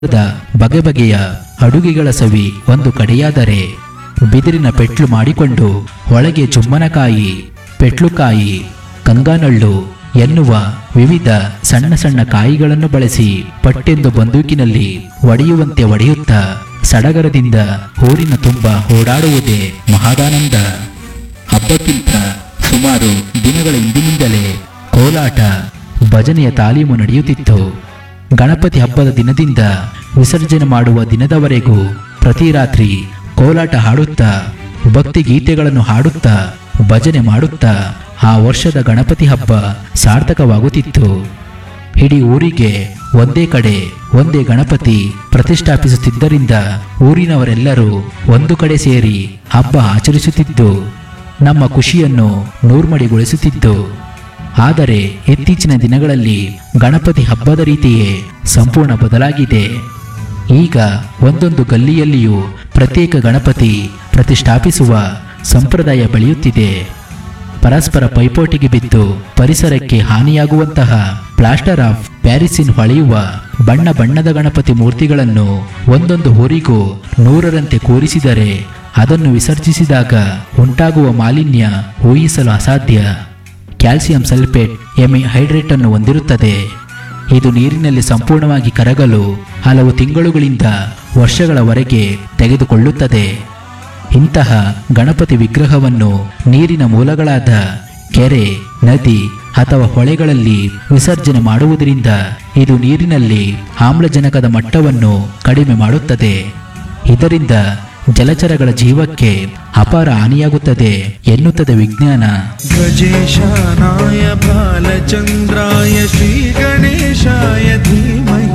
the ಬಗೆ ಬಗೆಯ ಅಡುಗೆಗಳ ಸವಿ ಒಂದು ಕಡೆಯಾದರೆ ಬಿದಿರಿನ ಪೆಟ್ಲು ಮಾಡಿಕೊಂಡು ಒಳಗೆ ಚುಮ್ಮನಕಾಯಿ ಪೆಟ್ಲುಕಾಯಿ ಕಂಗಾನಳ್ಳು ಎನ್ನುವ ವಿವಿಧ ಸಣ್ಣ ಸಣ್ಣ ಕಾಯಿಗಳನ್ನು ಬಳಸಿ ಪಟ್ಟೆಂದು ಬಂದೂಕಿನಲ್ಲಿ ಒಡೆಯುವಂತೆ ಒಡೆಯುತ್ತಾ ಸಡಗರದಿಂದ ಊರಿನ ತುಂಬ ಓಡಾಡುವುದೇ ಮಹಾದಾನಂದ ಹಬ್ಬಕ್ಕಿಂತ ಸುಮಾರು ದಿನಗಳ ಹಿಂದಿನಿಂದಲೇ ಕೋಲಾಟ ಭಜನೆಯ ತಾಲೀಮು ನಡೆಯುತ್ತಿತ್ತು ಗಣಪತಿ ಹಬ್ಬದ ದಿನದಿಂದ ವಿಸರ್ಜನೆ ಮಾಡುವ ದಿನದವರೆಗೂ ಪ್ರತಿ ರಾತ್ರಿ ಕೋಲಾಟ ಹಾಡುತ್ತಾ ಭಕ್ತಿ ಗೀತೆಗಳನ್ನು ಹಾಡುತ್ತಾ ಭಜನೆ ಮಾಡುತ್ತಾ ಆ ವರ್ಷದ ಗಣಪತಿ ಹಬ್ಬ ಸಾರ್ಥಕವಾಗುತ್ತಿತ್ತು ಇಡೀ ಊರಿಗೆ ಒಂದೇ ಕಡೆ ಒಂದೇ ಗಣಪತಿ ಪ್ರತಿಷ್ಠಾಪಿಸುತ್ತಿದ್ದರಿಂದ ಊರಿನವರೆಲ್ಲರೂ ಒಂದು ಕಡೆ ಸೇರಿ ಹಬ್ಬ ಆಚರಿಸುತ್ತಿದ್ದು ನಮ್ಮ ಖುಷಿಯನ್ನು ನೂರ್ಮಡಿಗೊಳಿಸುತ್ತಿದ್ದು ಆದರೆ ಇತ್ತೀಚಿನ ದಿನಗಳಲ್ಲಿ ಗಣಪತಿ ಹಬ್ಬದ ರೀತಿಯೇ ಸಂಪೂರ್ಣ ಬದಲಾಗಿದೆ ಈಗ ಒಂದೊಂದು ಗಲ್ಲಿಯಲ್ಲಿಯೂ ಪ್ರತ್ಯೇಕ ಗಣಪತಿ ಪ್ರತಿಷ್ಠಾಪಿಸುವ ಸಂಪ್ರದಾಯ ಬೆಳೆಯುತ್ತಿದೆ ಪರಸ್ಪರ ಪೈಪೋಟಿಗೆ ಬಿದ್ದು ಪರಿಸರಕ್ಕೆ ಹಾನಿಯಾಗುವಂತಹ ಪ್ಲಾಸ್ಟರ್ ಆಫ್ ಪ್ಯಾರಿಸಿನ್ ಹೊಳೆಯುವ ಬಣ್ಣ ಬಣ್ಣದ ಗಣಪತಿ ಮೂರ್ತಿಗಳನ್ನು ಒಂದೊಂದು ಊರಿಗೂ ನೂರರಂತೆ ಕೂರಿಸಿದರೆ ಅದನ್ನು ವಿಸರ್ಜಿಸಿದಾಗ ಉಂಟಾಗುವ ಮಾಲಿನ್ಯ ಊಹಿಸಲು ಅಸಾಧ್ಯ ಕ್ಯಾಲ್ಸಿಯಂ ಸಲ್ಫೇಟ್ ಎಮಿ ಹೈಡ್ರೇಟ್ ಅನ್ನು ಹೊಂದಿರುತ್ತದೆ ಇದು ನೀರಿನಲ್ಲಿ ಸಂಪೂರ್ಣವಾಗಿ ಕರಗಲು ಹಲವು ತಿಂಗಳುಗಳಿಂದ ವರ್ಷಗಳವರೆಗೆ ತೆಗೆದುಕೊಳ್ಳುತ್ತದೆ ಇಂತಹ ಗಣಪತಿ ವಿಗ್ರಹವನ್ನು ನೀರಿನ ಮೂಲಗಳಾದ ಕೆರೆ ನದಿ ಅಥವಾ ಹೊಳೆಗಳಲ್ಲಿ ವಿಸರ್ಜನೆ ಮಾಡುವುದರಿಂದ ಇದು ನೀರಿನಲ್ಲಿ ಆಮ್ಲಜನಕದ ಮಟ್ಟವನ್ನು ಕಡಿಮೆ ಮಾಡುತ್ತದೆ ಇದರಿಂದ ಜಲಚರಗಳ ಜೀವಕ್ಕೆ ಅಪಾರ ಹಾನಿಯಾಗುತ್ತದೆ ಎನ್ನುತ್ತದೆ ವಿಜ್ಞಾನ गजेशानाय बालचन्द्राय श्रीगणेशाय धीमहि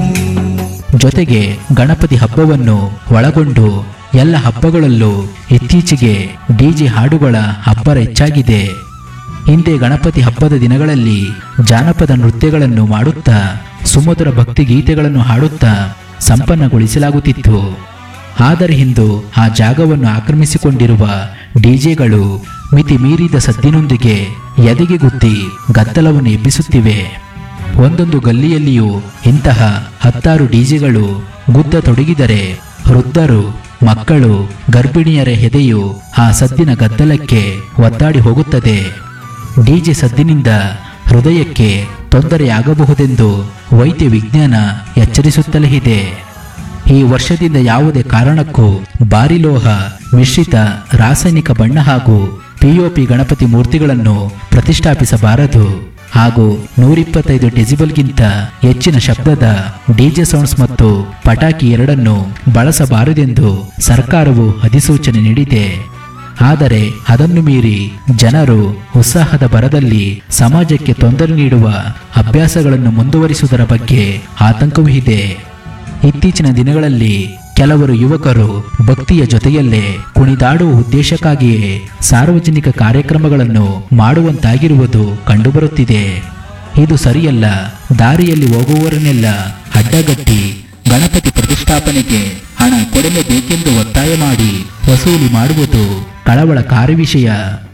ಜೊತೆಗೆ ಗಣಪತಿ ಹಬ್ಬವನ್ನು ಒಳಗೊಂಡು ಎಲ್ಲ ಹಬ್ಬಗಳಲ್ಲೂ ಇತ್ತೀಚೆಗೆ ಡಿಜೆ ಹಾಡುಗಳ ಅಬ್ಬರ ಹೆಚ್ಚಾಗಿದೆ ಹಿಂದೆ ಗಣಪತಿ ಹಬ್ಬದ ದಿನಗಳಲ್ಲಿ ಜಾನಪದ ನೃತ್ಯಗಳನ್ನು ಮಾಡುತ್ತಾ ಸುಮಧುರ ಭಕ್ತಿ ಗೀತೆಗಳನ್ನು ಹಾಡುತ್ತಾ ಸಂಪನ್ನಗೊಳಿಸಲಾಗುತ್ತಿತ್ತು ಆದರೆ ಇಂದು ಆ ಜಾಗವನ್ನು ಆಕ್ರಮಿಸಿಕೊಂಡಿರುವ ಡಿಜೆಗಳು ಮಿತಿ ಮೀರಿದ ಸದ್ದಿನೊಂದಿಗೆ ಎದೆಗೆ ಗುದ್ದಿ ಗದ್ದಲವನ್ನು ಎಬ್ಬಿಸುತ್ತಿವೆ ಒಂದೊಂದು ಗಲ್ಲಿಯಲ್ಲಿಯೂ ಇಂತಹ ಹತ್ತಾರು ಡಿಜೆಗಳು ಗುದ್ದ ತೊಡಗಿದರೆ ವೃದ್ಧರು ಮಕ್ಕಳು ಗರ್ಭಿಣಿಯರ ಹೆದೆಯು ಆ ಸದ್ದಿನ ಗದ್ದಲಕ್ಕೆ ಒದ್ದಾಡಿ ಹೋಗುತ್ತದೆ ಡಿಜೆ ಸದ್ದಿನಿಂದ ಹೃದಯಕ್ಕೆ ತೊಂದರೆಯಾಗಬಹುದೆಂದು ವೈದ್ಯ ವಿಜ್ಞಾನ ಎಚ್ಚರಿಸುತ್ತಲೇ ಇದೆ ಈ ವರ್ಷದಿಂದ ಯಾವುದೇ ಕಾರಣಕ್ಕೂ ಭಾರಿ ಲೋಹ ಮಿಶ್ರಿತ ರಾಸಾಯನಿಕ ಬಣ್ಣ ಹಾಗೂ ಪಿಒಪಿ ಗಣಪತಿ ಮೂರ್ತಿಗಳನ್ನು ಪ್ರತಿಷ್ಠಾಪಿಸಬಾರದು ಹಾಗೂ ನೂರಿಪ್ಪತ್ತೈದು ಡೆಸಿಬಲ್ಗಿಂತ ಹೆಚ್ಚಿನ ಶಬ್ದದ ಡಿಜೆ ಸೌಂಡ್ಸ್ ಮತ್ತು ಪಟಾಕಿ ಎರಡನ್ನು ಬಳಸಬಾರದೆಂದು ಸರ್ಕಾರವು ಅಧಿಸೂಚನೆ ನೀಡಿದೆ ಆದರೆ ಅದನ್ನು ಮೀರಿ ಜನರು ಉತ್ಸಾಹದ ಭರದಲ್ಲಿ ಸಮಾಜಕ್ಕೆ ತೊಂದರೆ ನೀಡುವ ಅಭ್ಯಾಸಗಳನ್ನು ಮುಂದುವರಿಸುವುದರ ಬಗ್ಗೆ ಆತಂಕವೂ ಇದೆ ಇತ್ತೀಚಿನ ದಿನಗಳಲ್ಲಿ ಕೆಲವರು ಯುವಕರು ಭಕ್ತಿಯ ಜೊತೆಯಲ್ಲೇ ಕುಣಿದಾಡುವ ಉದ್ದೇಶಕ್ಕಾಗಿಯೇ ಸಾರ್ವಜನಿಕ ಕಾರ್ಯಕ್ರಮಗಳನ್ನು ಮಾಡುವಂತಾಗಿರುವುದು ಕಂಡುಬರುತ್ತಿದೆ ಇದು ಸರಿಯಲ್ಲ ದಾರಿಯಲ್ಲಿ ಹೋಗುವವರನ್ನೆಲ್ಲ ಅಡ್ಡಗಟ್ಟಿ ಗಣಪತಿ ಪ್ರತಿಷ್ಠಾಪನೆಗೆ ಹಣ ಕೊಡಲೇಬೇಕೆಂದು ಒತ್ತಾಯ ಮಾಡಿ ವಸೂಲಿ ಮಾಡುವುದು ಕಳವಳಕಾರಿ ವಿಷಯ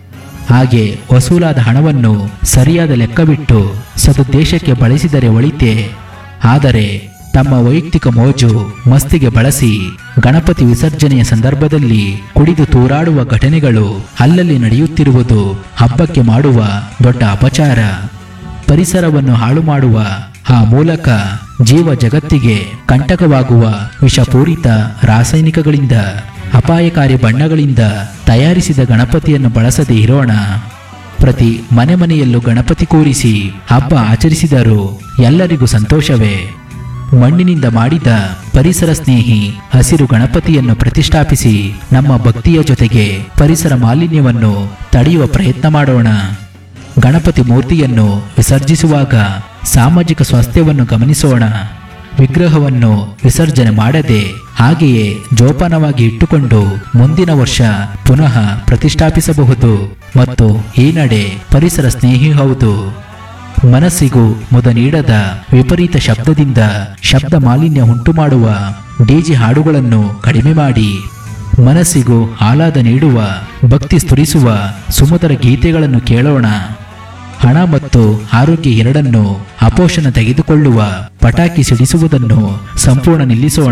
ಹಾಗೆ ವಸೂಲಾದ ಹಣವನ್ನು ಸರಿಯಾದ ಲೆಕ್ಕವಿಟ್ಟು ಸದುದ್ದೇಶಕ್ಕೆ ಬಳಸಿದರೆ ಒಳಿತೆ ಆದರೆ ತಮ್ಮ ವೈಯಕ್ತಿಕ ಮೋಜು ಮಸ್ತಿಗೆ ಬಳಸಿ ಗಣಪತಿ ವಿಸರ್ಜನೆಯ ಸಂದರ್ಭದಲ್ಲಿ ಕುಡಿದು ತೂರಾಡುವ ಘಟನೆಗಳು ಅಲ್ಲಲ್ಲಿ ನಡೆಯುತ್ತಿರುವುದು ಹಬ್ಬಕ್ಕೆ ಮಾಡುವ ದೊಡ್ಡ ಅಪಚಾರ ಪರಿಸರವನ್ನು ಹಾಳು ಮಾಡುವ ಆ ಮೂಲಕ ಜೀವ ಜಗತ್ತಿಗೆ ಕಂಟಕವಾಗುವ ವಿಷಪೂರಿತ ರಾಸಾಯನಿಕಗಳಿಂದ ಅಪಾಯಕಾರಿ ಬಣ್ಣಗಳಿಂದ ತಯಾರಿಸಿದ ಗಣಪತಿಯನ್ನು ಬಳಸದೇ ಇರೋಣ ಪ್ರತಿ ಮನೆ ಮನೆಯಲ್ಲೂ ಗಣಪತಿ ಕೂರಿಸಿ ಹಬ್ಬ ಆಚರಿಸಿದರೂ ಎಲ್ಲರಿಗೂ ಸಂತೋಷವೇ ಮಣ್ಣಿನಿಂದ ಮಾಡಿದ ಪರಿಸರ ಸ್ನೇಹಿ ಹಸಿರು ಗಣಪತಿಯನ್ನು ಪ್ರತಿಷ್ಠಾಪಿಸಿ ನಮ್ಮ ಭಕ್ತಿಯ ಜೊತೆಗೆ ಪರಿಸರ ಮಾಲಿನ್ಯವನ್ನು ತಡೆಯುವ ಪ್ರಯತ್ನ ಮಾಡೋಣ ಗಣಪತಿ ಮೂರ್ತಿಯನ್ನು ವಿಸರ್ಜಿಸುವಾಗ ಸಾಮಾಜಿಕ ಸ್ವಾಸ್ಥ್ಯವನ್ನು ಗಮನಿಸೋಣ ವಿಗ್ರಹವನ್ನು ವಿಸರ್ಜನೆ ಮಾಡದೆ ಹಾಗೆಯೇ ಜೋಪಾನವಾಗಿ ಇಟ್ಟುಕೊಂಡು ಮುಂದಿನ ವರ್ಷ ಪುನಃ ಪ್ರತಿಷ್ಠಾಪಿಸಬಹುದು ಮತ್ತು ಈ ನಡೆ ಪರಿಸರ ಸ್ನೇಹಿ ಹೌದು ಮನಸ್ಸಿಗೂ ಮುದ ನೀಡದ ವಿಪರೀತ ಶಬ್ದದಿಂದ ಶಬ್ದ ಮಾಲಿನ್ಯ ಉಂಟುಮಾಡುವ ಡಿಜೆ ಹಾಡುಗಳನ್ನು ಕಡಿಮೆ ಮಾಡಿ ಮನಸ್ಸಿಗೂ ಆಹ್ಲಾದ ನೀಡುವ ಭಕ್ತಿ ಸ್ಫುರಿಸುವ ಸುಮಧುರ ಗೀತೆಗಳನ್ನು ಕೇಳೋಣ ಹಣ ಮತ್ತು ಆರೋಗ್ಯ ಎರಡನ್ನು ಅಪೋಷಣ ತೆಗೆದುಕೊಳ್ಳುವ ಪಟಾಕಿ ಸಿಡಿಸುವುದನ್ನು ಸಂಪೂರ್ಣ ನಿಲ್ಲಿಸೋಣ